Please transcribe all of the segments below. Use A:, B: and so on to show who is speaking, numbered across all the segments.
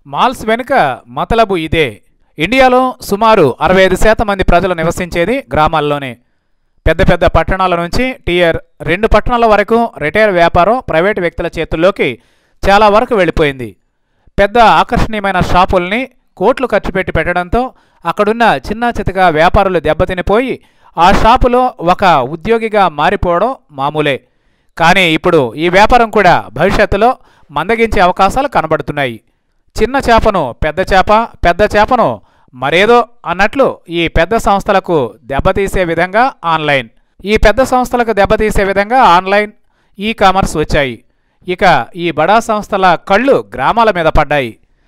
A: malls వెనుక మతలబు ఇదే ఇండియాలో సుమారు అరవై ఐదు శాతం మంది ప్రజలు నివసించేది గ్రామాల్లోనే పెద్ద పెద్ద పట్టణాల నుంచి టియర్ రెండు పట్టణాల వరకు రిటైల్ వ్యాపారం ప్రైవేటు వ్యక్తుల చేతుల్లోకి చాలా వరకు వెళ్ళిపోయింది పెద్ద ఆకర్షణీయమైన షాపుల్ని కోట్లు ఖర్చు పెట్టి పెట్టడంతో అక్కడున్న చిన్న చితక వ్యాపారులు దెబ్బతినిపోయి ఆ షాపులో ఒక ఉద్యోగిగా మారిపోవడం మామూలే కానీ ఇప్పుడు ఈ వ్యాపారం కూడా భవిష్యత్తులో మందగించే అవకాశాలు కనబడుతున్నాయి చిన్న చేపను పెద్ద చేప పెద్ద చేపను మరేదో అన్నట్లు ఈ పెద్ద సంస్థలకు దెబ్బతీసే విధంగా ఆన్లైన్ ఈ పెద్ద సంస్థలకు దెబ్బతీసే విధంగా ఆన్లైన్ ఈ కామర్స్ వచ్చాయి ఇక ఈ బడా సంస్థల కళ్ళు గ్రామాల మీద పడ్డాయి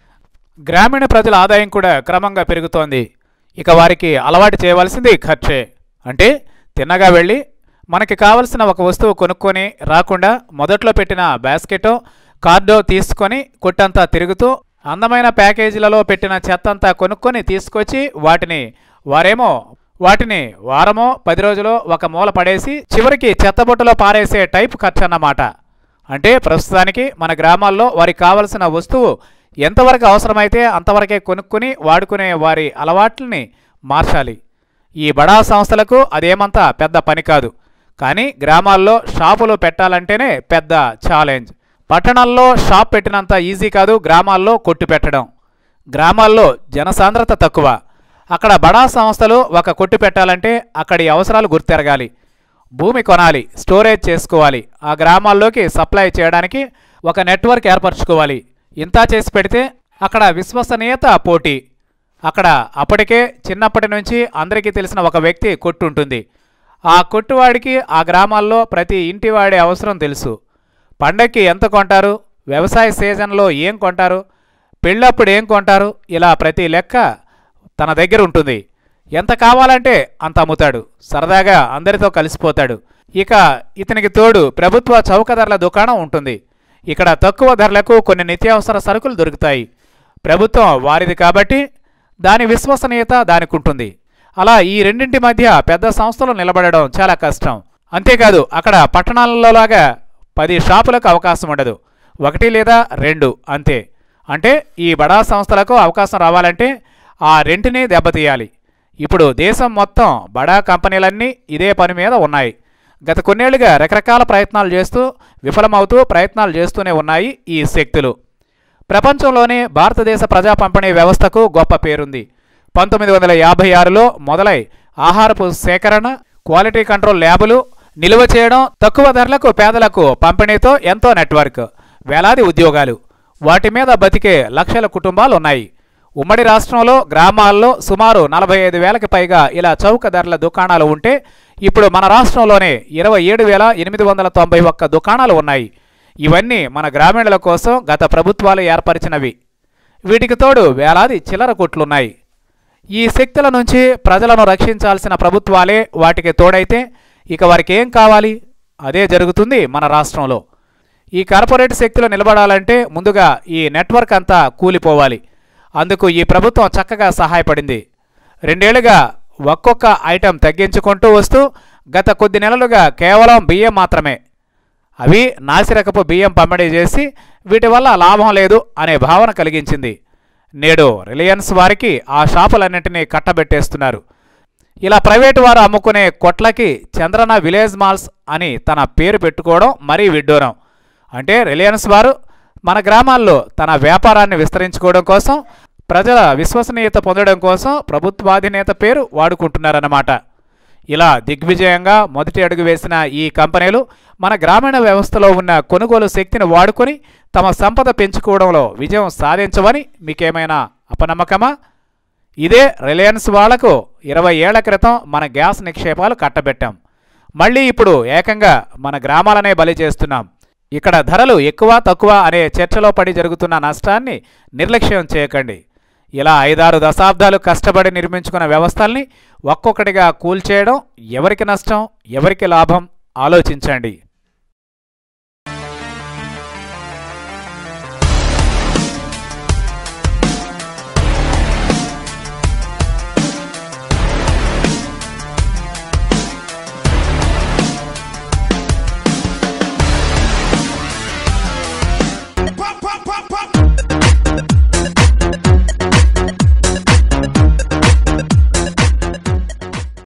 A: గ్రామీణ ప్రజల ఆదాయం కూడా క్రమంగా పెరుగుతోంది ఇక వారికి అలవాటు చేయవలసింది ఖర్చే అంటే తిన్నగా వెళ్ళి మనకి కావలసిన ఒక వస్తువు కొనుక్కొని రాకుండా మొదట్లో పెట్టిన బాస్కెటో కార్డో తీసుకొని కొట్టంతా తిరుగుతూ అందమైన ప్యాకేజీలలో పెట్టిన చెత్తంతా కొనుక్కొని తీసుకొచ్చి వాటిని వారేమో వాటిని వారమో పది రోజులో ఒక మూల పడేసి చివరికి చెత్తబుట్టలో పారేసే టైప్ ఖర్చు అన్నమాట అంటే ప్రస్తుతానికి మన గ్రామాల్లో వారికి కావలసిన వస్తువు ఎంతవరకు అవసరమైతే అంతవరకే కొనుక్కుని వాడుకునే వారి అలవాట్లని మార్చాలి ఈ బడా సంస్థలకు అదేమంతా పెద్ద పని కాదు కానీ గ్రామాల్లో షాపులు పెట్టాలంటేనే పెద్ద ఛాలెంజ్ పట్టణాల్లో షాప్ పెట్టినంత ఈజీ కాదు గ్రామాల్లో కొట్టు పెట్టడం గ్రామాల్లో జనసాంద్రత తక్కువ అక్కడ బడా సంస్థలు ఒక కొట్టు పెట్టాలంటే అక్కడి అవసరాలు గుర్తెరగాలి భూమి కొనాలి స్టోరేజ్ చేసుకోవాలి ఆ గ్రామాల్లోకి సప్లై చేయడానికి ఒక నెట్వర్క్ ఏర్పరచుకోవాలి ఇంతా చేసి పెడితే అక్కడ విశ్వసనీయత పోటీ అక్కడ అప్పటికే చిన్నప్పటి నుంచి అందరికీ తెలిసిన ఒక వ్యక్తి కొట్టు ఉంటుంది ఆ కొట్టువాడికి ఆ గ్రామాల్లో ప్రతి ఇంటి వాడి అవసరం తెలుసు పండక్కి ఎంత కొంటారు వ్యవసాయ సీజన్లో ఏం కొంటారు పెళ్ళప్పుడు ఏం కొంటారు ఇలా ప్రతి లెక్క తన దగ్గర ఉంటుంది ఎంత కావాలంటే అంత అమ్ముతాడు సరదాగా అందరితో కలిసిపోతాడు ఇక ఇతనికి తోడు ప్రభుత్వ చౌక ధరల దుకాణం ఉంటుంది ఇక్కడ తక్కువ ధరలకు కొన్ని నిత్యావసర సరుకులు దొరుకుతాయి ప్రభుత్వం వారిది కాబట్టి దాని విశ్వసనీయత దానికి ఉంటుంది అలా ఈ రెండింటి మధ్య పెద్ద సంస్థలు నిలబడడం చాలా కష్టం అంతేకాదు అక్కడ పట్టణాలలోలాగా పది షాపులకు అవకాశం ఉండదు ఒకటి లేదా రెండు అంతే అంటే ఈ బడా సంస్థలకు అవకాశం రావాలంటే ఆ రెంటిని దెబ్బతీయాలి ఇప్పుడు దేశం మొత్తం బడా కంపెనీలన్నీ ఇదే పని మీద ఉన్నాయి గత కొన్నేళ్లుగా రకరకాల ప్రయత్నాలు చేస్తూ విఫలమవుతూ ప్రయత్నాలు చేస్తూనే ఉన్నాయి ఈ శక్తులు ప్రపంచంలోనే భారతదేశ ప్రజా పంపిణీ వ్యవస్థకు గొప్ప పేరుంది పంతొమ్మిది వందల యాభై ఆరులో మొదలై ఆహారపు సేకరణ క్వాలిటీ కంట్రోల్ ల్యాబులు నిల్వ చేయడం తక్కువ ధరలకు పేదలకు పంపిణీతో ఎంతో నెట్వర్క్ వేలాది ఉద్యోగాలు వాటి మీద బతికే లక్షల కుటుంబాలు ఉన్నాయి ఉమ్మడి రాష్ట్రంలో గ్రామాల్లో సుమారు నలభై ఐదు వేలకు పైగా ఇలా చౌక ధరల దుకాణాలు ఉంటే ఇప్పుడు మన రాష్ట్రంలోనే ఇరవై ఏడు వేల ఎనిమిది వందల తొంభై ఒక్క దుకాణాలు ఉన్నాయి ఇవన్నీ మన గ్రామీణుల కోసం గత ప్రభుత్వాలు ఏర్పరిచినవి వీటికి తోడు వేలాది చిల్లర కొట్లున్నాయి ఈ శక్తుల నుంచి ప్రజలను రక్షించాల్సిన ప్రభుత్వాలే వాటికి తోడైతే ఇక వారికి ఏం కావాలి అదే జరుగుతుంది మన రాష్ట్రంలో ఈ కార్పొరేట్ శక్తులు నిలబడాలంటే ముందుగా ఈ నెట్వర్క్ అంతా కూలిపోవాలి అందుకు ఈ ప్రభుత్వం చక్కగా సహాయపడింది రెండేళ్లుగా ఒక్కొక్క ఐటెం తగ్గించుకుంటూ వస్తూ గత కొద్ది నెలలుగా కేవలం బియ్యం మాత్రమే అవి నాసిరకపు బియ్యం పంపిణీ చేసి వీటి వల్ల లాభం లేదు అనే భావన కలిగించింది నేడు రిలయన్స్ వారికి ఆ షాపులన్నింటినీ కట్టబెట్టేస్తున్నారు ఇలా ప్రైవేటు వారు అమ్ముకునే కొట్లకి చంద్రన విలేజ్ మాల్స్ అని తన పేరు పెట్టుకోవడం మరీ విడ్డూరం అంటే రిలయన్స్ వారు మన గ్రామాల్లో తన వ్యాపారాన్ని విస్తరించుకోవడం కోసం ప్రజల విశ్వసనీయత పొందడం కోసం ప్రభుత్వాధినేత పేరు వాడుకుంటున్నారన్నమాట ఇలా దిగ్విజయంగా మొదటి అడుగు వేసిన ఈ కంపెనీలు మన గ్రామీణ వ్యవస్థలో ఉన్న కొనుగోలు శక్తిని వాడుకొని తమ సంపద పెంచుకోవడంలో విజయం సాధించవని మీకేమైనా అపనమ్మకమా ఇదే రిలయన్స్ వాళ్లకు ఇరవై ఏళ్ల క్రితం మన గ్యాస్ నిక్షేపాలు కట్టబెట్టాం మళ్ళీ ఇప్పుడు ఏకంగా మన గ్రామాలనే బలి చేస్తున్నాం ఇక్కడ ధరలు ఎక్కువ తక్కువ అనే చర్చలో పడి జరుగుతున్న నష్టాన్ని నిర్లక్ష్యం చేయకండి ఇలా ఐదారు దశాబ్దాలు కష్టపడి నిర్మించుకున్న వ్యవస్థల్ని ఒక్కొక్కటిగా కూల్చేయడం ఎవరికి నష్టం ఎవరికి లాభం ఆలోచించండి